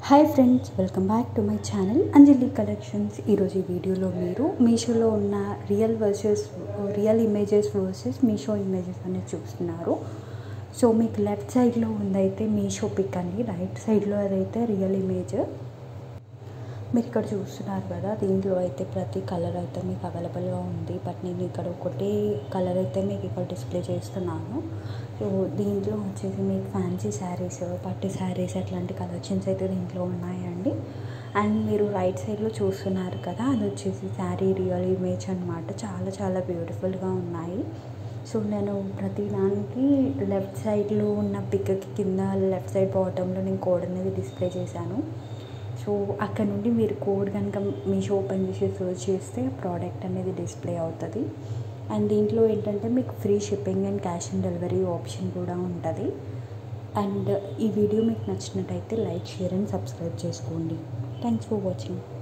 hi friends welcome back to my channel Anjali collections ఈరోజు ఈ వీడియోలో మీరు మీషోలో ఉన్న real versus real images versus Meesho images అనేది చూస్తున్నారు సో మీకు లెఫ్ట్ సైడ్లో ఉందైతే మీషో పిక్ అండి రైట్ సైడ్లో అదైతే రియల్ ఇమేజ్ మీరు ఇక్కడ చూస్తున్నారు కదా దీంట్లో అయితే ప్రతి కలర్ అయితే మీకు అవైలబుల్గా ఉంది బట్ నేను ఇక్కడ ఒకటే కలర్ అయితే మీకు ఇక్కడ డిస్ప్లే చేస్తున్నాను సో దీంట్లో వచ్చేసి మీకు ఫ్యాన్సీ శారీస్ పట్టు శారీస్ అట్లాంటి కలెక్షన్స్ అయితే దీంట్లో ఉన్నాయండి అండ్ మీరు రైట్ సైడ్లో చూస్తున్నారు కదా అది వచ్చేసి శారీ రియల్ ఇమేజ్ అనమాట చాలా చాలా బ్యూటిఫుల్గా ఉన్నాయి సో నేను ప్రతి దానికి లెఫ్ట్ సైడ్లో ఉన్న పిక్కి కింద లెఫ్ట్ సైడ్ బాటంలో నేను కోడ్ అనేది డిస్ప్లే చేశాను సో అక్కడ నుండి మీరు కోడ్ కనుక మీషో ఓపెన్ చేసి సర్చ్ చేస్తే ప్రోడక్ట్ అనేది డిస్ప్లే అవుతుంది అండ్ దీంట్లో ఏంటంటే మీకు free shipping and cash on delivery option కూడా ఉంటుంది అండ్ ఈ వీడియో మీకు నచ్చినట్టయితే లైక్ షేర్ అండ్ సబ్స్క్రైబ్ చేసుకోండి థ్యాంక్స్ ఫర్ వాచింగ్